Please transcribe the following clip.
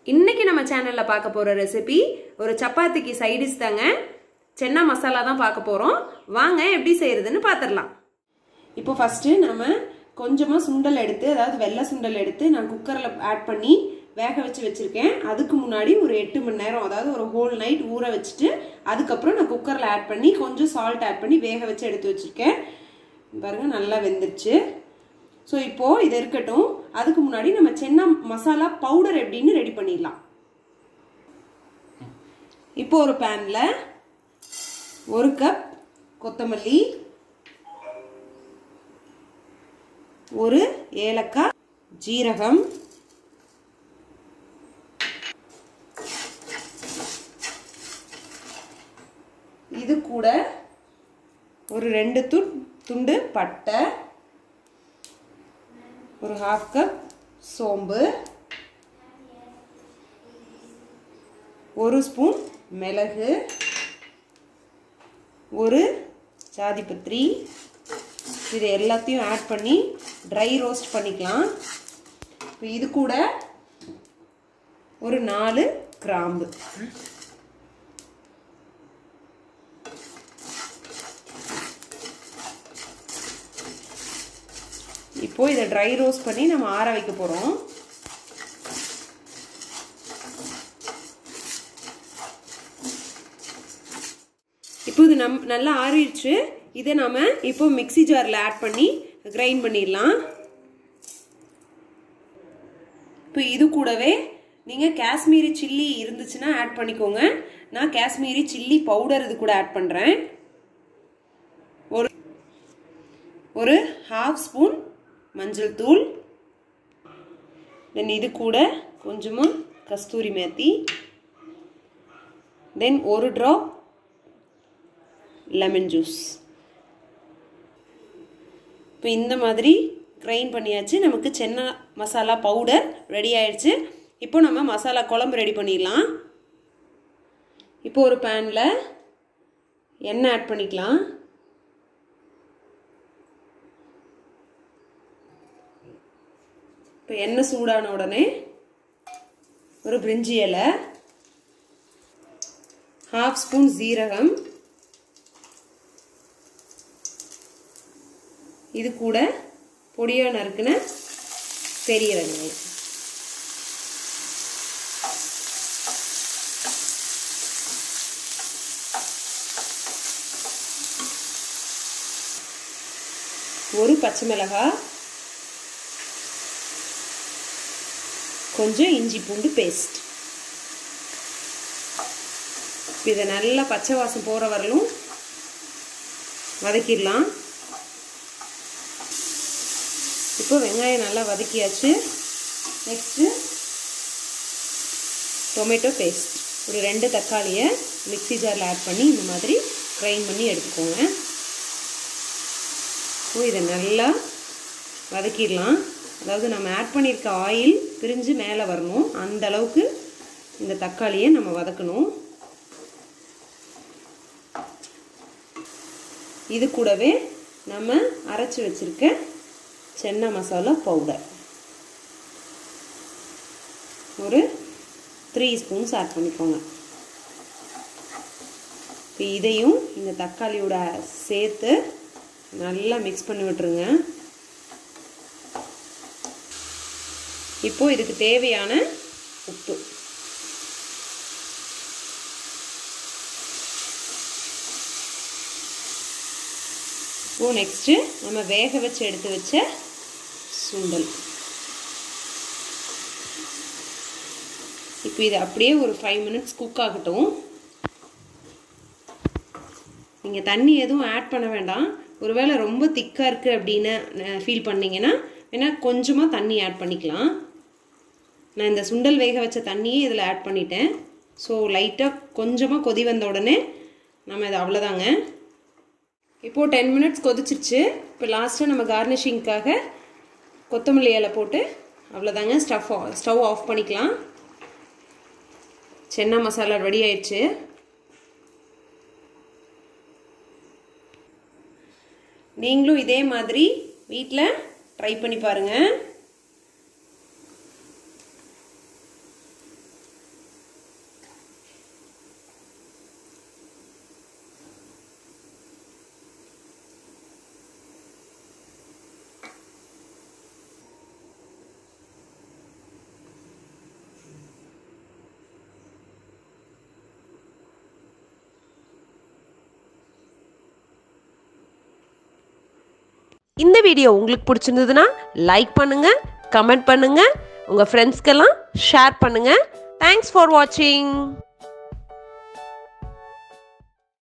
இன்னைக்கு நம்ம சேனல்ல பார்க்க போற ரெசிபி ஒரு சப்பாத்திக்கு சைடிஷ் தாங்க சென்னா மசாலா தான் பார்க்க போறோம் வாங்க எப்படி செய்யறதுன்னு பார்த்துடலாம் இப்போ ஃபர்ஸ்ட் நம்ம கொஞ்சமா சுண்டல் எடுத்து அதாவது வெள்ளை சுண்டல் எடுத்து நான் குக்கர்ல ஆட் பண்ணி வேக வச்சு வச்சிருக்கேன் அதுக்கு முன்னாடி ஒரு எட்டு மணி நேரம் அதாவது ஒரு ஹோல் நைட் ஊற வச்சுட்டு அதுக்கப்புறம் நான் குக்கர்ல ஆட் பண்ணி கொஞ்சம் சால்ட் ஆட் பண்ணி வேக வச்சு எடுத்து வச்சிருக்கேன் பாருங்க நல்லா வெந்துருச்சு ஸோ இப்போ இது இருக்கட்டும் அதுக்கு முன்னாடி நம்ம சென்னா மசாலா பவுடர் எப்படின்னு ரெடி பண்ணிடலாம் இப்போ ஒரு பேனில் ஒரு கப் கொத்தமல்லி ஒரு ஏலக்காய் ஜீரகம் இது கூட ஒரு ரெண்டு து துண்டு பட்டை ஒரு ஹாஃப் கப் சோம்பு ஒரு ஸ்பூன் மிளகு ஒரு ஜாதிபத்திரி இது எல்லாத்தையும் ஆட் பண்ணி ட்ரை ரோஸ்ட் பண்ணிக்கலாம் இப்போ இது கூட ஒரு நாலு கிராம்பு இப்போ இதை ட்ரை ரோஸ்ட் பண்ணி நம்ம ஆற வைக்க போகிறோம் இப்போ இது நம் நல்லா ஆறிடுச்சு இதை நாம இப்போ மிக்சி ஜாரில் ஆட் பண்ணி கிரைண்ட் பண்ணிடலாம் இப்போ இது கூடவே நீங்கள் காஷ்மீரி சில்லி இருந்துச்சுன்னா ஆட் பண்ணிக்கோங்க நான் காஷ்மீரி சில்லி பவுடர் இது கூட ஆட் பண்ணுறேன் ஒரு ஒரு ஹாஃப் ஸ்பூன் மஞ்சள் தூள் தென் இது கூட கொஞ்சமாக கஸ்தூரி மேத்தி தென் ஒரு ட்ராப் லெமன் ஜூஸ் இப்போ இந்த மாதிரி கிரைண்ட் பண்ணியாச்சு நமக்கு சென்னா மசாலா பவுடர் ரெடி ஆயிடுச்சு இப்போ நம்ம மசாலா குழம்பு ரெடி பண்ணிடலாம் இப்போ ஒரு பேனில் எண்ணெய் ஆட் பண்ணிக்கலாம் இப்போ எண்ணெய் சூடான உடனே ஒரு பிரிஞ்சி இலை ஹாஃப் ஸ்பூன் ஜீரகம் இது கூட பொடியாக நறுக்குன பெரிய வெங்காயம் ஒரு பச்சை மிளகாய் கொஞ்சம் இஞ்சி பூண்டு பேஸ்ட் இதை நல்லா பச்சை வாசம் போகிற வரலும் வதக்கிடலாம் இப்போ வெங்காயம் நல்லா வதக்கியாச்சு நெக்ஸ்ட்டு டொமேட்டோ பேஸ்ட் ஒரு ரெண்டு தக்காளியை மிக்சி ஜாரில் ஆட் பண்ணி இந்த மாதிரி கிரைண்ட் பண்ணி எடுத்துக்கோங்க இப்போ இதை நல்லா வதக்கிடலாம் அதாவது நம்ம ஆட் பண்ணியிருக்க ஆயில் பிரிஞ்சு மேலே வரணும் அந்த அளவுக்கு இந்த தக்காளியை நம்ம வதக்கணும் இது கூடவே நம்ம அரைச்சி வச்சுருக்க சென்னா மசாலா பவுடர் ஒரு த்ரீ ஸ்பூன்ஸ் ஆட் பண்ணிக்கோங்க இப்போ இதையும் இந்த தக்காளியோட சேர்த்து நல்லா மிக்ஸ் பண்ணி விட்டுருங்க இப்போ இதுக்கு தேவையான உப்பு இப்போ நெக்ஸ்ட்டு நம்ம வேக வச்சு எடுத்து வச்ச சுண்டல் இப்போ இது அப்படியே ஒரு ஃபைவ் மினிட்ஸ் குக் ஆகட்டும் நீங்கள் தண்ணி எதுவும் ஆட் பண்ண வேண்டாம் ஒருவேளை ரொம்ப திக்காக இருக்குது அப்படின்னு ஃபீல் பண்ணிங்கன்னா வேணால் கொஞ்சமாக தண்ணி ஆட் பண்ணிக்கலாம் நான் இந்த சுண்டல் வேக வச்ச தண்ணியே இதில் ஆட் பண்ணிட்டேன் ஸோ லைட்டாக கொஞ்சமாக கொதி வந்த உடனே நம்ம இது அவ்வளோதாங்க இப்போது டென் மினிட்ஸ் கொதிச்சிருச்சு இப்போ லாஸ்ட்டாக நம்ம கார்னிஷிங்க்காக கொத்தமல்லி இலை போட்டு அவ்வளோதாங்க ஸ்டவ் ஸ்டவ் ஆஃப் பண்ணிக்கலாம் சென்னா மசாலா ரெடி ஆயிடுச்சு நீங்களும் இதே மாதிரி வீட்டில் ட்ரை பண்ணி பாருங்கள் இந்த வீடியோ உங்களுக்கு பிடிச்சிருந்ததுன்னா லைக் பண்ணுங்க கமெண்ட் பண்ணுங்க உங்க ஃப்ரெண்ட்ஸ்க்கெல்லாம் ஷேர் பண்ணுங்க தேங்க்ஸ் ஃபார் வாட்சிங்